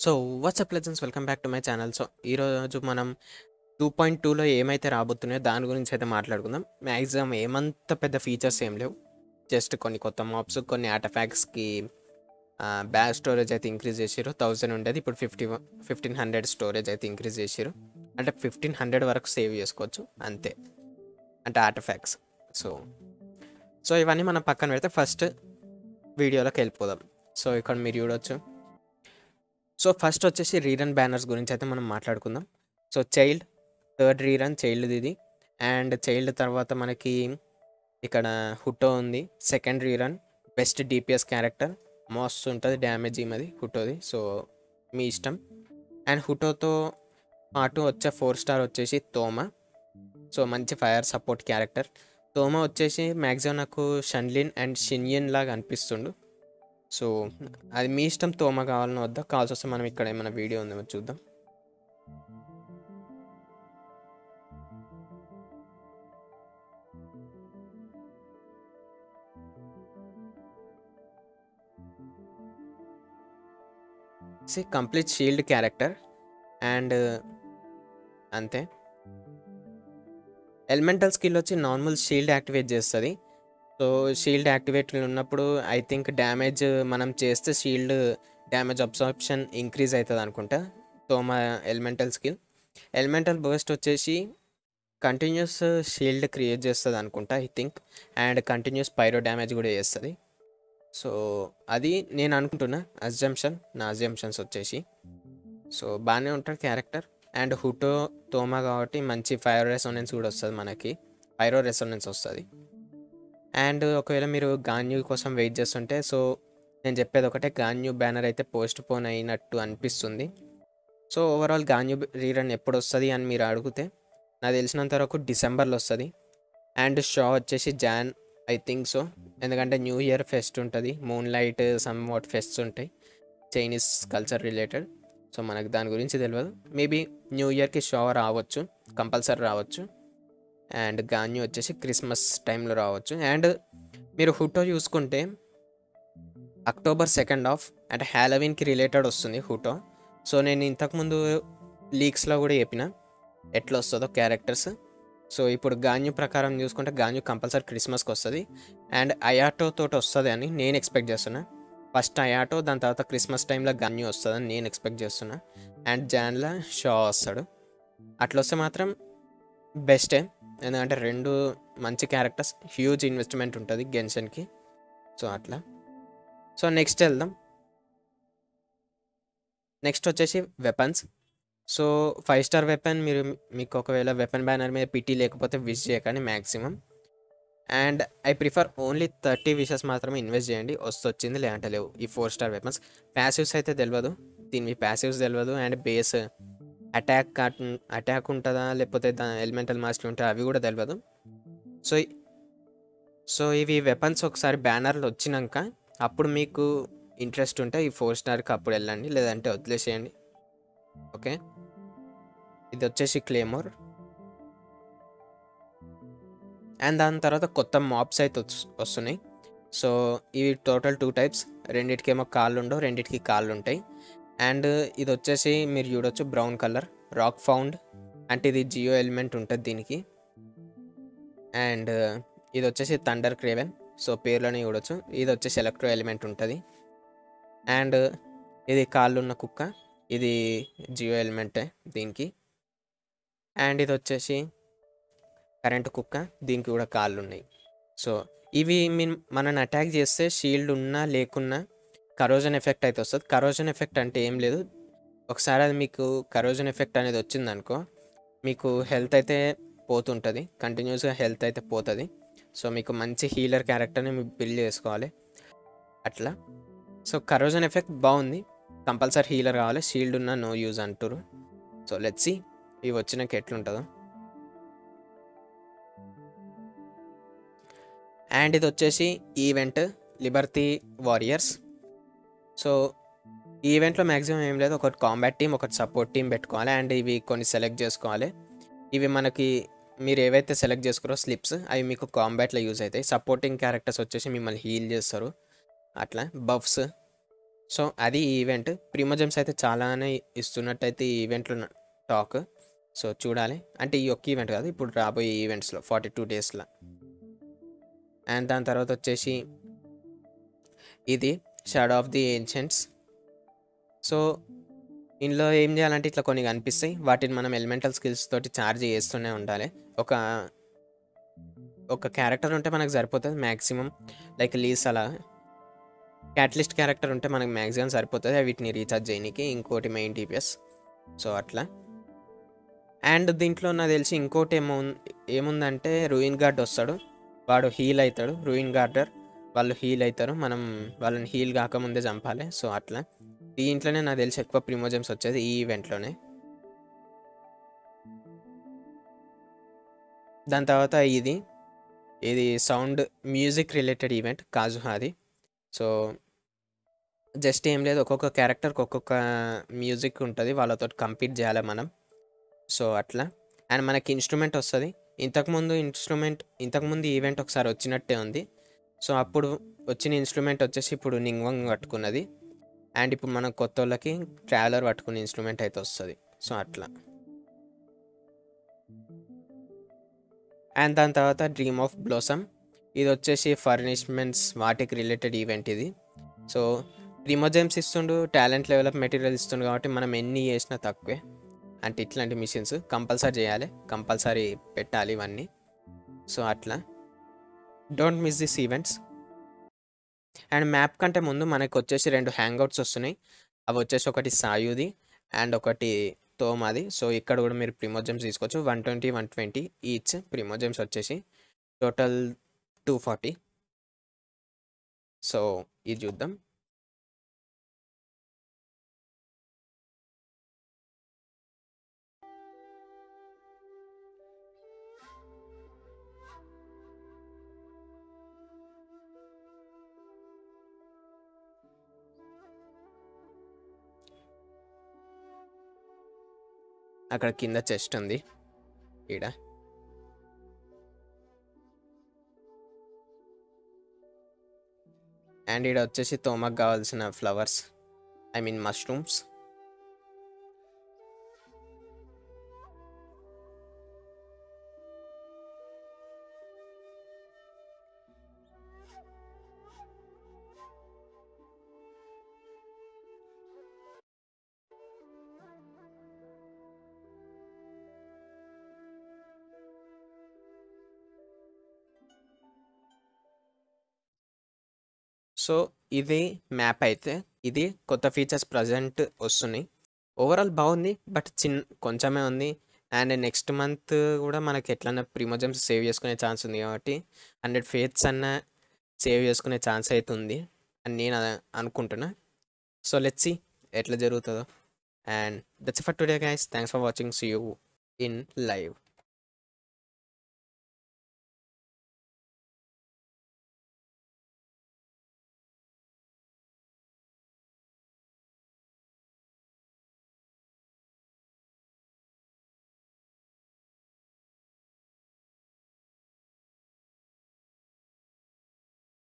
so what's up legends welcome back to my channel so ఈరోజు మనం two point టూలో ఏమైతే రాబోతున్నాయో దాని గురించి అయితే మాట్లాడుకుందాం మ్యాక్సిమం ఏమంత పెద్ద ఫీచర్స్ ఏం లేవు జస్ట్ కొన్ని కొత్త మాప్స్ కొన్ని ఆర్టఫాక్ట్స్కి బ్యాక్ స్టోరేజ్ అయితే ఇంక్రీజ్ చేసారు థౌజండ్ ఉండేది ఇప్పుడు ఫిఫ్టీ ఫిఫ్టీన్ హండ్రెడ్ స్టోరేజ్ అయితే ఇంక్రీజ్ చేసారు అంటే ఫిఫ్టీన్ హండ్రెడ్ వరకు సేవ్ చేసుకోవచ్చు అంతే అంటే ఆర్టఫాక్ట్స్ సో సో ఇవన్నీ మనం పక్కన పెడితే ఫస్ట్ వీడియోలోకి వెళ్ళిపోదాం సో ఇక్కడ మీరు చూడొచ్చు సో ఫస్ట్ వచ్చేసి రీరన్ బ్యానర్స్ గురించి అయితే మనం మాట్లాడుకుందాం so Childe third rerun Childe ఇది అండ్ చైల్డ్ తర్వాత మనకి ఇక్కడ హుటో ఉంది second rerun best DPS character most ఉంటుంది డ్యామేజ్ ఈమది హుటోది సో మీ ఇష్టం అండ్ హుటోతో పాటు వచ్చే ఫోర్ స్టార్ వచ్చేసి తోమా సో మంచి ఫైర్ సపోర్ట్ క్యారెక్టర్ తోమా వచ్చేసి మ్యాక్సిమం నాకు షన్లిన్ అండ్ షిన్యన్ లాగా అనిపిస్తుండు సో అది మీ ఇష్టం తోమ కావాలని వద్దా కావాల్సి వస్తే మనం ఇక్కడ ఏమైనా వీడియో ఉందేమో చూద్దాం see complete shield character and అంతే ఎలిమెంటల్ స్కిల్ వచ్చి నార్మల్ షీల్డ్ యాక్టివేట్ చేస్తుంది సో షీల్డ్ యాక్టివేట్ ఉన్నప్పుడు ఐ థింక్ డ్యామేజ్ మనం చేస్తే షీల్డ్ డ్యామేజ్ అబ్సార్ప్షన్ ఇంక్రీజ్ అవుతుంది అనుకుంటా Thoma elemental skill elemental burst వచ్చేసి కంటిన్యూస్ షీల్డ్ క్రియేట్ చేస్తుంది అనుకుంటా I think and continuous pyro damage కూడా చేస్తుంది సో అది నేను అనుకుంటున్నా అజంప్షన్ నా అజంప్షన్స్ వచ్చేసి సో బాగానే ఉంటుంది క్యారెక్టర్ అండ్ హుటో తోమా కాబట్టి మంచి ఫైరో రెసోనెన్స్ కూడా వస్తుంది మనకి ఫైరో రెసోనెన్స్ వస్తుంది అండ్ ఒకవేళ మీరు గాన్యూ కోసం వెయిట్ చేస్తుంటే సో నేను చెప్పేది ఒకటే గాన్యూ బ్యానర్ అయితే పోస్ట్ పోన్ అయినట్టు అనిపిస్తుంది సో ఓవరాల్ గాన్యూ రీరన్ ఎప్పుడు వస్తుంది అని మీరు అడిగితే నాకు తెలిసినంత వరకు డిసెంబర్లో వస్తుంది అండ్ షో వచ్చేసి జాన్ ఐ థింక్ సో ఎందుకంటే న్యూ ఇయర్ ఫెస్ట్ ఉంటుంది moon light some what fests ఉంటాయి చైనీస్ కల్చర్ రిలేటెడ్ సో మనకు దాని గురించి తెలియదు మేబీ న్యూ ఇయర్కి షో రావచ్చు కంపల్సరీ రావచ్చు అండ్ గాన్యూ వచ్చేసి క్రిస్మస్ టైంలో రావచ్చు అండ్ మీరు హుటో చూసుకుంటే అక్టోబర్ సెకండ్ ఆఫ్ అంటే హ్యాలోవిన్కి రిలేటెడ్ వస్తుంది హుటో సో నేను ఇంతకుముందు లీక్స్లో కూడా చెప్పిన ఎట్లా వస్తుందో క్యారెక్టర్స్ సో ఇప్పుడు గాన్యూ ప్రకారం చూసుకుంటే గాన్యూ కంపల్సరీ క్రిస్మస్కి వస్తుంది అండ్ అయాటో తోటి వస్తుంది అని నేను ఎక్స్పెక్ట్ చేస్తున్నా ఫస్ట్ అయాటో దాని తర్వాత క్రిస్మస్ టైంలో గన్యూ వస్తుందని నేను ఎక్స్పెక్ట్ చేస్తున్నా అండ్ జాన్లో షో వస్తాడు అట్లా వస్తే మాత్రం బెస్టే ఎందుకంటే రెండు మంచి క్యారెక్టర్స్ హ్యూజ్ ఇన్వెస్ట్మెంట్ ఉంటుంది గెన్షన్కి సో అట్లా సో నెక్స్ట్ వెళ్దాం నెక్స్ట్ వచ్చేసి weapons so five star weapon మీరు మీకు ఒకవేళ వెపన్ బ్యానర్ మీద పిటి లేకపోతే విష్ చేయకండి maximum and I prefer only thirty wishes మాత్రమే ఇన్వెస్ట్ చేయండి వస్తే వచ్చింది లేదంటే లేవు ఈ ఫోర్ స్టార్ వెపన్స్ ప్యాసివ్స్ అయితే తెలియదు దీని ప్యాసివ్స్ తెలియదు అండ్ బేస్ అటాక్ అటాక్ ఉంటుందా లేకపోతే దాని ఎలిమెంటల్ మాస్టర్ ఉంటుందా అవి కూడా తెలియదు సో సో ఇవి వెపన్స్ ఒకసారి బ్యానర్లు వచ్చినాక అప్పుడు మీకు ఇంట్రెస్ట్ ఉంటే ఈ ఫోర్ స్టార్కి అప్పుడు వెళ్ళండి లేదంటే వదిలేసేయండి ఓకే ఇది వచ్చేసి క్లేమోర్ అండ్ దాని తర్వాత కొత్త మాప్స్ అయితే వస్తున్నాయి సో ఇవి టోటల్ టూ టైప్స్ రెండిటికేమో కాళ్ళు ఉండవు రెండిటికి కాళ్ళు ఉంటాయి అండ్ ఇది వచ్చేసి మీరు చూడొచ్చు బ్రౌన్ కలర్ రాక్ ఫౌండ్ అంటే ఇది జియో ఎలిమెంట్ ఉంటుంది దీనికి అండ్ ఇది వచ్చేసి థండర్ క్రేవెన్ సో పేర్లోనే చూడొచ్చు ఇది వచ్చేసి ఎలక్ట్రో ఎలిమెంట్ ఉంటుంది అండ్ ఇది కాళ్ళు ఉన్న కుక్క ఇది జియో ఎలిమెంటే దీనికి అండ్ ఇది వచ్చేసి కరెంట్ కుక్క దీనికి కూడా కాళ్ళు ఉన్నాయి సో ఇవి మీన్ మనని అటాక్ చేస్తే షీల్డ్ ఉన్నా లేకున్నా కరోజన్ ఎఫెక్ట్ అయితే వస్తుంది కరోజన్ ఎఫెక్ట్ అంటే ఏం లేదు ఒకసారి అది మీకు కరోజన్ ఎఫెక్ట్ అనేది వచ్చిందనుకో మీకు హెల్త్ అయితే పోతుంటుంది కంటిన్యూస్గా హెల్త్ అయితే పోతుంది సో మీకు మంచి హీలర్ క్యారెక్టర్ని మీరు బిల్డ్ చేసుకోవాలి అట్లా సో కరోజన్ ఎఫెక్ట్ బాగుంది కంపల్సరీ హీలర్ కావాలి షీల్డ్ ఉన్న నో యూజ్ అంటారు సో లెట్స్ ఇవి వచ్చినాక ఎట్లుంటుందో అండ్ ఇది వచ్చేసి ఈవెంట్ లిబర్టీ వారియర్స్ సో ఈ ఈవెంట్లో మ్యాక్సిమం ఏం లేదు ఒకటి కాంబాట్ టీం ఒకటి సపోర్ట్ టీం పెట్టుకోవాలి అండ్ ఇవి కొన్ని సెలెక్ట్ చేసుకోవాలి ఇవి మనకి మీరు ఏవైతే సెలెక్ట్ చేసుకురో స్లిప్స్ అవి మీకు కాంబాట్లో యూజ్ అవుతాయి సపోర్టింగ్ క్యారెక్టర్స్ వచ్చేసి మిమ్మల్ని హీల్ చేస్తారు అట్లా బఫ్స్ సో అది ఈ ఈవెంట్ ప్రిమోజమ్స్ అయితే చాలానే ఇస్తున్నట్టయితే ఈ ఈవెంట్లో టాక్ సో చూడాలి అంటే ఈ ఒక్క ఈవెంట్ కాదు ఇప్పుడు రాబోయే ఈవెంట్స్లో ఫార్టీ టూ డేస్లో అండ్ దాని తర్వాత వచ్చేసి ఇది shadow of the ancients so ఇందులో ఏం చేయాలంటే ఇట్లా కొన్ని కనిపిస్తాయి వాటిని మనం ఎలిమెంటల్ స్కిల్స్ తోటి ఛార్జ్ చేస్తూనే ఉండాలి ఒక ఒక క్యారెక్టర్ ఉంటే మనకు సరిపోతుంది మ్యాక్సిమం లైక్ లీస్ అలా క్యాటలిస్ట్ క్యారెక్టర్ ఉంటే మనకు మ్యాక్సిమం సరిపోతుంది వీటిని రీఛార్జ్ చేయడానికి ఇంకోటి మెయిన్ టీపీఎస్ సో అట్లా అండ్ దీంట్లో నాకు తెలిసి ఇంకోటి ఏమో ఏముందంటే రూయిన్ గార్డ్ వస్తాడు వాడు హీల్ అవుతాడు రూయిన్ గార్డర్ వాళ్ళు హీల్ అవుతారు మనం వాళ్ళని హీల్ కాకముందే చంపాలి సో అట్లా దీంట్లోనే నాకు తెలిసి ఎక్కువ ప్రిమోజమ్స్ వచ్చేది ఈ ఈవెంట్లోనే దాని తర్వాత ఇది ఇది సౌండ్ మ్యూజిక్ రిలేటెడ్ ఈవెంట్ కాజుహాది సో జస్ట్ ఏం లేదు ఒక్కొక్క క్యారెక్టర్కి ఒక్కొక్క మ్యూజిక్ ఉంటుంది వాళ్ళతో కంపీట్ చేయాలి మనం సో అట్లా అండ్ మనకి ఇన్స్ట్రుమెంట్ వస్తుంది ఇంతకుముందు ఇన్స్ట్రుమెంట్ ఇంతకుముందు ఈవెంట్ ఒకసారి వచ్చినట్టే ఉంది సో అప్పుడు వచ్చిన ఇన్స్ట్రుమెంట్ వచ్చేసి ఇప్పుడు నింగ్వంగ్ పట్టుకున్నది అండ్ ఇప్పుడు మన కొత్త వాళ్ళకి ట్రావెలర్ పట్టుకునే ఇన్స్ట్రుమెంట్ అయితే వస్తుంది సో అట్లా అండ్ దాని తర్వాత డ్రీమ్ ఆఫ్ బ్లోసమ్ ఇది వచ్చేసి ఫర్నిష్మెంట్స్ వాటికి రిలేటెడ్ ఈవెంట్ ఇది సో రిమోజెమ్స్ ఇస్తుండు టాలెంట్ లెవెల్ మెటీరియల్ ఇస్తుండు కాబట్టి మనం ఎన్ని చేసినా తక్కువే అంటే ఇట్లాంటి మిషన్స్ కంపల్సరీ చేయాలి కంపల్సరీ పెట్టాలి ఇవన్నీ సో అట్లా don't miss this events and map కంటే ముందు మనకు వచ్చేసి రెండు హ్యాంగ్అవుట్స్ వస్తున్నాయి అవి వచ్చేసి ఒకటి సాయుది అండ్ ఒకటి తోమాది సో ఇక్కడ కూడా మీరు ప్రిమోజమ్స్ తీసుకోవచ్చు one twenty one twenty each primogems వచ్చేసి టోటల్ టూ ఫార్టీ సో ఇది చూద్దాం అక్కడ కింద చెస్ట్ ఉంది ఈడ అండ్ ఈడ వచ్చేసి తోమకు కావాల్సిన flowers I mean mushrooms so ఇది మ్యాప్ అయితే ఇది కొత్త ఫీచర్స్ ప్రజెంట్ వస్తున్నాయి ఓవరాల్ బాగుంది బట్ చిన్న కొంచెమే ఉంది అండ్ నెక్స్ట్ మంత్ కూడా మనకి ఎట్లన్నా ప్రిమోజమ్స్ సేవ్ చేసుకునే ఛాన్స్ ఉంది కాబట్టి హండ్రెడ్ ఫేత్స్ అన్న సేవ్ చేసుకునే ఛాన్స్ అయితే ఉంది అని నేను అ- అనుకుంటున్నా సో లెట్స్ సి ఎట్లా జరుగుతుందో and that's for today guys thanks for watching see you in live